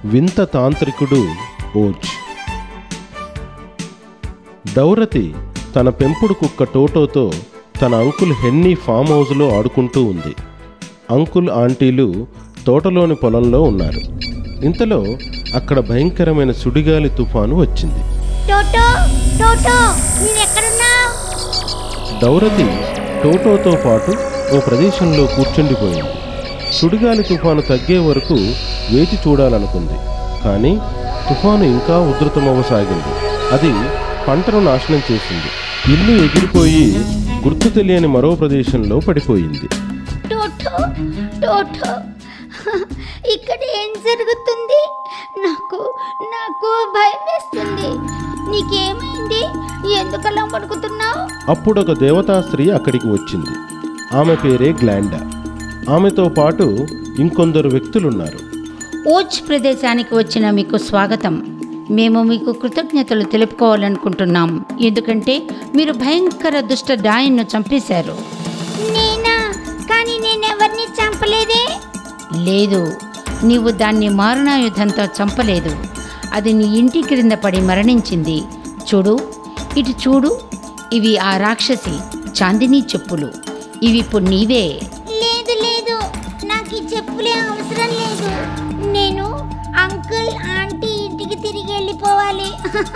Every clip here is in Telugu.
వింత తాంత్రికుడు ఓచ్ డౌరతి తన పెంపుడు కుక్క టోటోతో తన అంకుల్ హెన్నీ ఫామ్ హౌస్లో ఆడుకుంటూ ఉంది అంకుల్ ఆంటీలు తోటలోని పొలంలో ఉన్నారు ఇంతలో అక్కడ భయంకరమైన సుడిగాలి తుఫాను వచ్చింది టోటో టోటో నీవెక్కడున్నావు డౌరతి టోటోతో పాటు ఓ ప్రదేశంలో కూర్చుండిపోయింది సుడిగాలి తుఫాను తగ్గే వరకు వేచి చూడాలనుకుంది కానీ తుఫాను ఇంకా ఉధృతమవ్వసాగింది అది పంటను నాశనం చేసింది ఇల్లు ఎగిరిపోయి గుర్తు తెలియని మరో ప్రదేశంలో పడిపోయింది టోటో టోటో ఇక్కడ ఏం జరుగుతుంది నాకు నాకు భయం వేస్తుంది నీకేమైంది ఎందుకలా పడుకుతున్నావు అప్పుడొక దేవతా స్త్రీ అక్కడికి వచ్చింది ఆమె పేరే గ్లాండా ఆమెతో పాటు ఇంకొందరు వ్యక్తులున్నారు ఓచ్ ప్రదేశానికి వచ్చిన మీకు స్వాగతం మేము మీకు కృతజ్ఞతలు తెలుపుకోవాలనుకుంటున్నాం ఎందుకంటే మీరు భయంకర దుష్ట డాయన్ను చంపేశారు నేనా కానీ నేనెవరిని చంపలేదే లేదు నీవు దాన్ని మారణాయుధంతో చంపలేదు అది నీ ఇంటి క్రింద పడి మరణించింది చూడు ఇటు చూడు ఇవి ఆ రాక్షసి చాందినీ చెప్పులు ఇవి ఇప్పుడు నీవే లేదు లేదు నాకు ఈ చెప్పులే అవసరం లేదు నేను అంకుల్ ఆంటీ ఇంటికి తిరిగి వెళ్ళిపోవాలి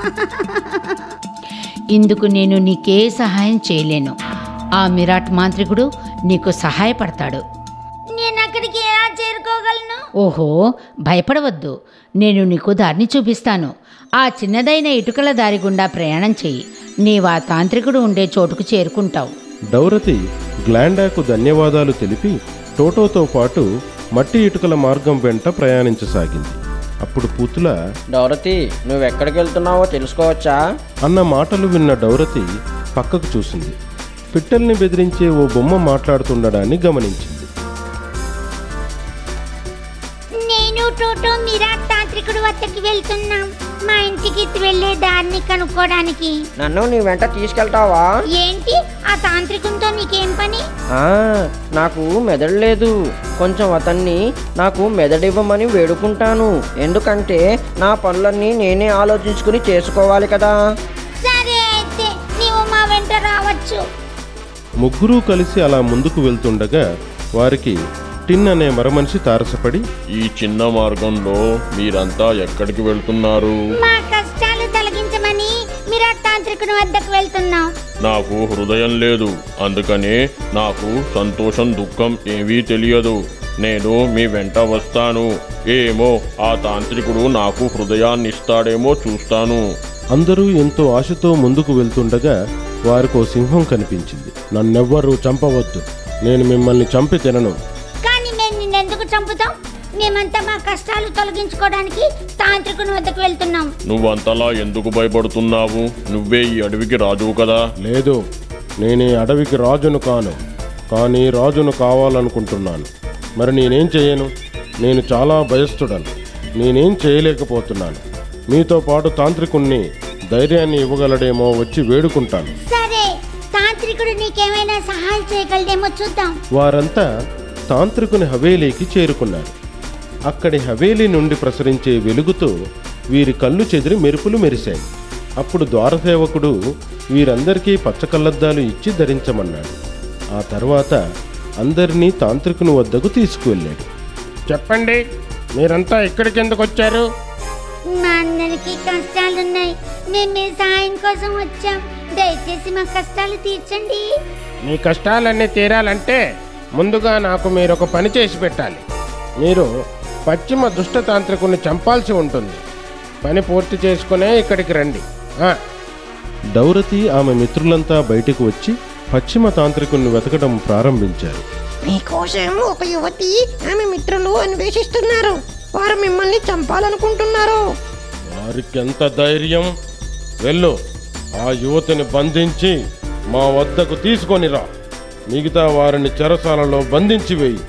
ఇందుకు నేను నీకే సహాయం చేయలేను ఆ మిరాట్ మాంత్రికుడు నీకు సహాయపడతాడు నేను అక్కడికి ఎలా చేరుకోగలను ఓహో భయపడవద్దు నేను నీకు దారిని చూపిస్తాను ఆ చిన్నదైన ఇటుకల దారి గుండా ప్రయాణం చెయ్యి నీవు ఆ తాంత్రికుడు ఉండే చోటుకు చేరుకుంటావు డౌరతి గ్లాండాకు ధన్యవాదాలు తెలిపి టోటోతో పాటు మట్టి ఇటుకల మార్గం వెంట ప్రయాణించసాగింది అప్పుడు పూతుల డౌరతి నువ్వెక్కడికి వెళ్తున్నావో తెలుసుకోవచ్చా అన్న మాటలు విన్న డౌరతి పక్కకు చూసింది పిట్టల్ని బెదిరించే ఓ బొమ్మ మాట్లాడుతుండడాన్ని గమనించింది నేను టోటో మిరాట్ తాంత్రికుడు వద్దకి వెళ్తున్నాం మా ఇంటికి వెళ్ళే దారిని కనుక్కోవడానికి నన్ను నీ వెంట తీసుకెళ్తావా ఏంటి ఆ తాంత్రికునితో నీకేం పని ఆ, నాకు మెదడు లేదు కొంచెం అతన్ని నాకు మెదడివ్వమని వేడుకుంటాను ఎందుకంటే నా పనులన్నీ నేనే ఆలోచించుకుని చేసుకోవాలి కదా సరే అయితే నీవు మా వెంట రావచ్చు ముగ్గురూ కలిసి అలా ముందుకు వెళ్తుండగా వారికి టిన్ అనే మరమనిషి తారసపడి ఈ చిన్న మార్గంలో మీరంతా ఎక్కడికి వెళ్తున్నారు మా కష్టాలు తొలగించమని మిరాట్ తాంత్రికుని వద్దకు వెళ్తున్నాం నాకు హృదయం లేదు అందుకనే నాకు సంతోషం దుఃఖం ఏవీ తెలియదు నేను మీ వెంట వస్తాను ఏమో ఆ తాంత్రికుడు నాకు హృదయాన్ని ఇస్తాడేమో చూస్తాను అందరూ ఎంతో ఆశతో ముందుకు వెళ్తుండగా వారికో సింహం కనిపించింది నన్నెవ్వరూ చంపవద్దు నేను మిమ్మల్ని చంపి తినను కానీ మేము నిన్నెందుకు చంపుతాం మేమంతా మా కష్టాలు తొలగించుకోవడానికి తాంత్రికుని వద్దకు వెళ్తున్నాం నువ్వంతలా ఎందుకు భయపడుతున్నావు నువ్వే ఈ అడవికి రాజువు కదా లేదు నేను ఈ అడవికి రాజును కాను కానీ రాజును కావాలనుకుంటున్నాను మరి నేనేం చేయను నేను చాలా భయస్థుడను నేనేం చేయలేకపోతున్నాను మీతో పాటు తాంత్రికుణ్ణి ధైర్యాన్ని ఇవ్వగలడేమో వచ్చి వేడుకుంటాను సరే తాంత్రికుడు నీకేమైనా సహాయం చేయగలడేమో చూద్దాం వారంతా తాంత్రికుని హవేలీకి చేరుకున్నారు అక్కడి హవేలీ నుండి ప్రసరించే వెలుగుతో వీరి కళ్ళు చెదిరి మెరుపులు మెరిశాయి అప్పుడు ద్వారసేవకుడు వీరందరికీ పచ్చకళ్ళద్దాలు ఇచ్చి ధరించమన్నాడు ఆ తర్వాత అందరినీ తాంత్రికుని వద్దకు తీసుకువెళ్ళాడు చెప్పండి మీరంతా ఇక్కడికి ఎందుకు వచ్చారు మా అందరికీ కష్టాలున్నాయి మేము మీ సహాయం కోసం వచ్చాం దయచేసి మా కష్టాలు తీర్చండి మీ కష్టాలన్నీ తీరాలంటే ముందుగా నాకు మీరు ఒక పని చేసి పెట్టాలి మీరు పశ్చిమ దుష్టతాంత్రికుని చంపాల్సి ఉంటుంది పని పూర్తి చేసుకునే ఇక్కడికి రండి డౌరతి ఆమె మిత్రులంతా బయటకు వచ్చి పశ్చిమ తాంత్రికుని వెతకడం ప్రారంభించారు మీకోసం ఒక యువతి ఆమె మిత్రులు అన్వేషిస్తున్నారు వారు మిమ్మల్ని చంపాలనుకుంటున్నారు వారికి ఎంత ధైర్యం వెళ్ళు ఆ యువతిని బంధించి మా వద్దకు తీసుకొని రా మిగతా వారిని చెరసాలలో బంధించి వేయి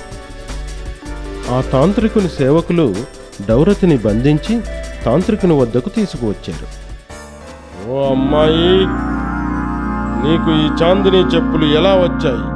ఆ తాంత్రికుని సేవకులు డౌరతిని బంధించి తాంత్రికుని వద్దకు తీసుకువచ్చారు ఓ అమ్మాయి నీకు ఈ చాందిని చెప్పులు ఎలా వచ్చాయి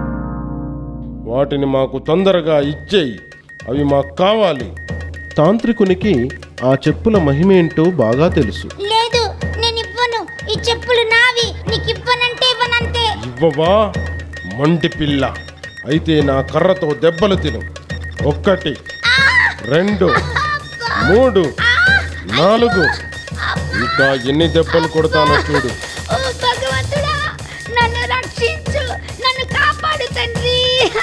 వాటిని మాకు తొందరగా ఇచ్చేయి అవి మాకు కావాలి తాంత్రికునికి ఆ చెప్పుల మహిమేంటో బాగా తెలుసు లేదు నేను ఇవ్వను ఈ చెప్పులు నావి నీకు ఇవ్వనంటే ఇవ్వనంతే ఇవ్వవా మండి పిల్ల అయితే నా కర్రతో దెబ్బలు తిను ఒక్కటి రెండు మూడు నాలుగు ఇంకా ఎన్ని దెబ్బలు కొడతానో చూడు ఓ భగవంతుడా నన్ను రక్షించు నన్ను కాపాడు తండ్రి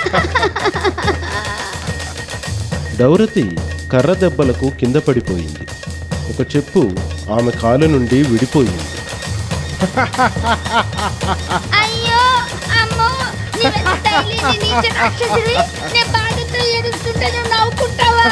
డౌరతి కర్ర దెబ్బలకు కింద పడిపోయింది ఒక చెప్పు ఆమె కాలు నుండి విడిపోయింది అయ్యో అమ్మో నువ్వెంత తెలియని నీచ రాక్షసివి నేను బాధతో ఏడుస్తుంటే నువ్వు నవ్వుకుంటావా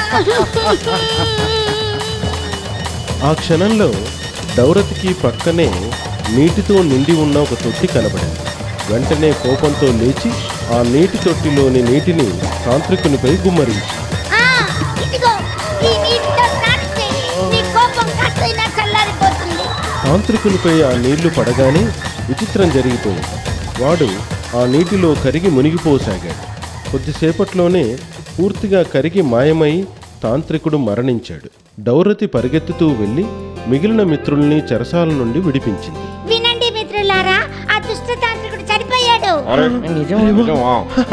ఆ క్షణంలో డౌరతికి పక్కనే నీటితో నిండి ఉన్న ఒక తొట్టి కనబడింది వెంటనే కోపంతో లేచి ఆ నీటి తొట్టిలోని నీటిని తాంత్రికునిపై గుమ్మరించి ఆ, ఇదిగో ఈ నీటితో స్నానం చేయి నీ కోపం కాస్తైనా చల్లారిపోతుంది తాంత్రికునిపై ఆ నీళ్లు పడగానే విచిత్రం జరిగిపోయింది వాడు ఆ నీటిలో కరిగి మునిగిపోసాగాడు కొద్దిసేపట్లోనే పూర్తిగా కరిగి మాయమై తాంత్రికుడు మరణించాడు డౌరతి పరిగెత్తుతూ వెళ్ళి మిగిలిన మిత్రుల్ని చెరసాల నుండి విడిపించింది వినండి మిత్రులారా ఆ దుష్ట తాంత్రికుడు చనిపోయాడు అరే నిజం నిజమా?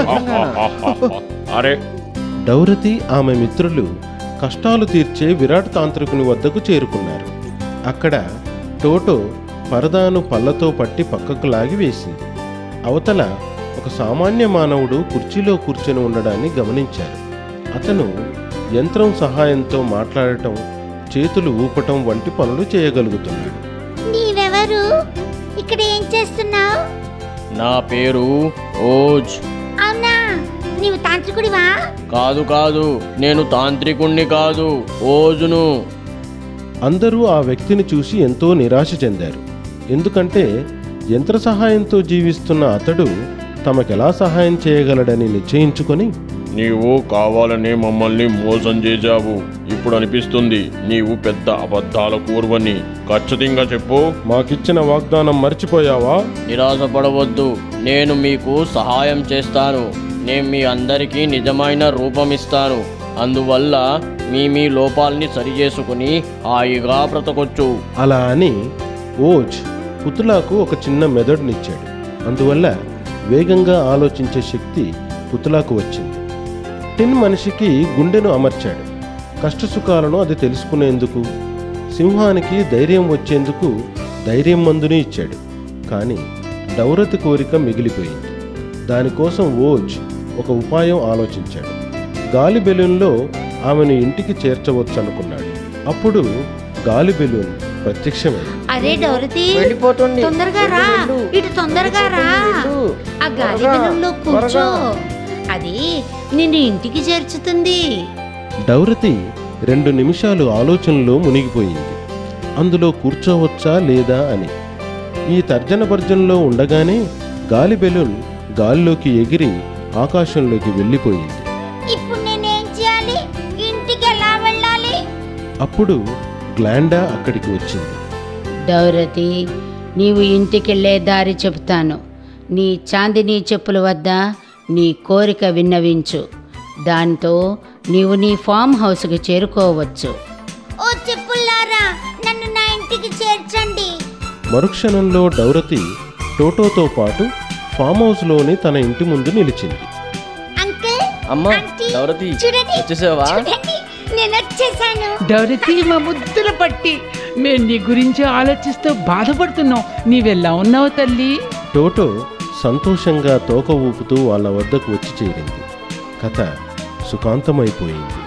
అరే డౌరతి ఆమె మిత్రులు కష్టాలు తీర్చే విరాట్ తాంత్రికుని వద్దకు చేరుకున్నారు అక్కడ టోటో పరదాను పళ్ళతో పట్టి పక్కకు లాగి వేసింది అవతల ఒక సామాన్య మానవుడు కుర్చీలో కూర్చొని ఉండడాన్ని గమనించారు అతను యంత్రం సహాయంతో మాట్లాడటం చేతులు ఊపటం వంటి పనులు చేయగలుగుతున్నాడు నీవెవరు ఇక్కడ ఏం చేస్తున్నావు నా పేరు ఓజ్ అవునా నీవు తాంత్రికుడివా కాదు కాదు నేను తాంత్రికుణ్ణి కాదు ఓజును అందరూ ఆ వ్యక్తిని చూసి ఎంతో నిరాశ చెందారు ఎందుకంటే యంత్ర సహాయంతో జీవిస్తున్న అతడు తమకెలా సహాయం చేయగలడని నిశ్చయించుకొని నీవు కావాలని మమ్మల్ని మోసం చేశావు ఇప్పుడు అనిపిస్తుంది నీవు పెద్ద అబద్ధాల కూర్వని ఖచ్చితంగా చెప్పు మాకిచ్చిన వాగ్దానం మర్చిపోయావా నిరాశపడవద్దు నేను మీకు సహాయం చేస్తాను నేను మీ అందరికీ నిజమైన రూపం ఇస్తాను అందువల్ల మీ మీ లోపాల్ని సరిచేసుకుని హాయిగా బ్రతకొచ్చు అలా అని ఓజ్ పుతులాకు ఒక చిన్న మెదడునిచ్చాడు అందువల్ల వేగంగా ఆలోచించే శక్తి పుతులాకు వచ్చింది టిన్ మనిషికి గుండెను అమర్చాడు కష్టసుఖాలను అది తెలుసుకునేందుకు సింహానికి ధైర్యం వచ్చేందుకు ధైర్యం మందుని ఇచ్చాడు కానీ డౌరతి కోరిక మిగిలిపోయింది దానికోసం ఓజ్ ఒక ఉపాయం ఆలోచించాడు గాలి బెలూన్లో ఆమెను ఇంటికి చేర్చవచ్చు అనుకున్నాడు అప్పుడు గాలి బెలూన్ ప్రత్యక్షమైంది అరే డౌరతి వెళ్ళిపోతుంది. తొందరగా రా వెళ్ళు, వెళ్ళు. ఇటు తొందరగా రా వెళ్ళు. ఆ గాలి త్వరగా, బెలూన్లో కూర్చో త్వరగా. అది నిన్ను ఇంటికి చేర్చుతుంది డౌరతి రెండు నిమిషాలు ఆలోచనలో మునిగిపోయింది అందులో కూర్చోవచ్చా లేదా అని ఈ తర్జన భర్జనలో ఉండగానే గాలి బెలూన్ గాలిలోకి ఎగిరి ఆకాశంలోకి వెళ్ళిపోయింది ఇప్పుడు నేనేం చేయాలి ఇంటికి ఎలా వెళ్ళాలి అప్పుడు గ్లాండా అక్కడికి వచ్చింది డౌరతి నీవు ఇంటికెళ్ళే దారి చెబుతాను నీ చాందినీ చెప్పుల వద్ద నీ కోరిక విన్నవించు దాంతో నీవు నీ ఫామ్ హౌస్కి చేరుకోవచ్చు ఓ చెప్పుల్లారా నన్ను నా ఇంటికి చేర్చండి మరుక్షణంలో డౌరతి టోటోతో పాటు ఫామ్ హౌస్లోని తన ఇంటి ముందు నిలిచింది అంకుల్ అమ్మా ఆంటీ, డౌరతి చూడండి వచ్చేసావా చూడండి నేను వచ్చేసాను డౌరతి మా ముద్దుల పట్టి మేము నీ గురించి ఆలోచిస్తూ బాధపడుతున్నాం నీవెలా ఉన్నావు తల్లి టోటో సంతోషంగా తోక ఊపుతూ వాళ్ళ వద్దకు వచ్చి చేరింది కథ సుఖాంతమైపోయింది